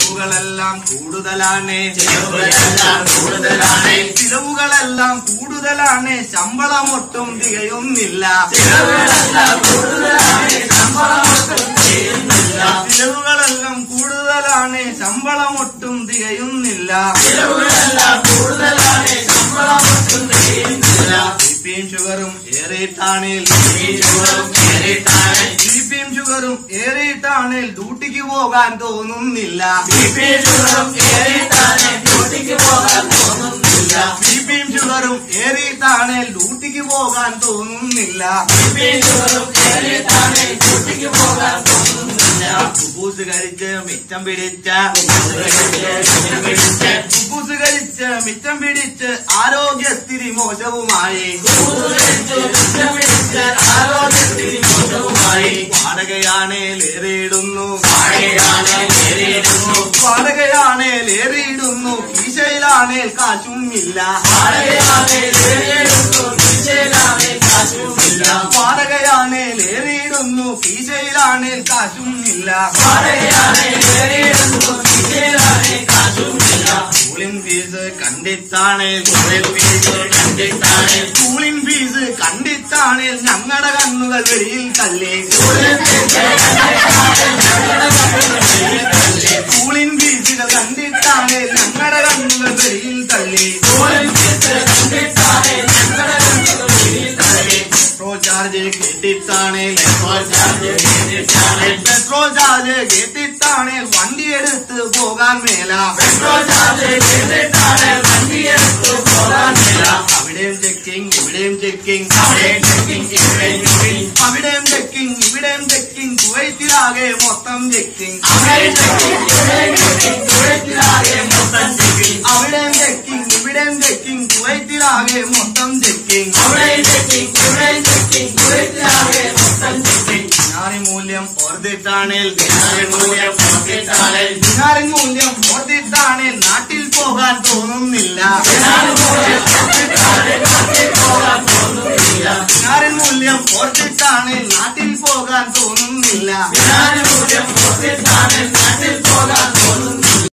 ചിലവുകളെല്ലാം കൂടുതലാണ് ചിലവുകളെല്ലാം കൂടുതലാണ് ചിലവുകളെല്ലാം കൂടുതലാണ് ശമ്പളമൊട്ടും തികയുന്നില്ല ചിലവുകളെല്ലാം കൂടുതലാണ് ശമ്പളമൊട്ടും ചെയ്യുന്നില്ല ചിലവുകളെല്ലാം കൂടുതലാണ് ശമ്പളമൊട്ടും തികയുന്നില്ല ചിലവുകളെല്ലാം കൂടുതലാണ് ശമ്പളമൊട്ടും ചെയ്യുന്നില്ല ബിപിയും ഷുഗറും ഏറിയിട്ടാണേൽ ഈ ഷുഗറും ഏറിയിട്ടാണ് ബിപിയും ഷുഗറും ഏറിയിട്ടാണേൽ ഡ്യൂട്ടിക്ക് പോകാൻ തോന്നുന്നില്ല ബിപി ഷുഗറും ഏറിയിട്ടാണ് ഡ്യൂട്ടിക്ക് പോകാൻ തോന്നുന്നില്ല ബിപിയും ഷുഗറും ഏറിയിട്ടാണേൽ ഡ്യൂട്ടിക്ക് പോകാൻ തോന്നുന്നില്ല ബിപി ഷുഗറും ഏറിയിട്ടാണ് ഡ്യൂട്ടിക്ക് പോകാൻ തോന്നുന്നില്ല കുബൂസ് കഴിച്ച് മിച്ചം പിടിച്ച പിടിച്ച് കുബൂസ് കഴിച്ച് മിച്ചം പിടിച്ച് ആരോഗ്യസ്ഥിതി മോശവുമായി പിടിച്ച് ആരോഗ്യത്തിന് മോശവുമായി വാടകയാണേൽ ഏറിയിടുന്നു വാഴയാണ് ഏറിയിരുന്നു വാടകയാണേൽ ഏറിയിടുന്നു കീശയിലാണേൽ കാശും ഇല്ല വാഴയാണ് ഏറിയിരുന്നു കീശയിലാണ് കാശുമില്ല വാടകയാണേൽ ഏറിയിടുന്നു കീശയിലാണേൽ കാശും ഇല്ല വാഴയാണ് ഏറിയിരുന്നു കീശയിലാണ് കാശുമില്ല സ്കൂളിൻ ഫീസ് കണ്ടിട്ടാണേൽ ഫീസ് കണ്ടിട്ടാണ് സ്കൂളിൻ ഫീസ് കണ്ടിട്ടാണേൽ ഞങ്ങളുടെ കണ്ണുകൾ വെളിയിൽ തള്ളി സ്കൂളിൻ ഫീസുകൾ കണ്ടിട്ടാണേൽ ഞങ്ങളുടെ കണ്ണുകൾ വെളിയിൽ തള്ളി പെട്രോൾ ചാർജ് കേട്ടിട്ടാണേൽ പെട്രോൾ ചാർജ് കേട്ടിട്ടാണേൽ വണ്ടി എടുത്ത് പോകാൻ മേല അവിടെയും ചെക്കിങ് ഇവിടെയും ചെക്കിങ് അവിടെയും ചെക്കിങ് ഇവിടെയും ചെക്കിങ് കുവൈത്തിലാകെ മൊത്തം ചെക്കിങ് അവിടെയും ചെക്കിങ് ഇവിടെയും ചെക്കിങ് കുവൈത്തിലാകെ മൊത്തം ചെക്കിങ് ബിനാറി മൂല്യം ഓർത്തിട്ടാണേൽ ബിനാറി മൂല്യം ഓർത്തിട്ടാണേൽ നാട്ടിൽ പോകാൻ തോന്നുന്നില്ല ബിനാറിൻ മൂല്യം ഓർത്തിട്ടാണേൽ നാട്ടിൽ പോകാൻ തോന്നുന്നില്ല ഞാനും പോകാൻ തോന്നുന്നു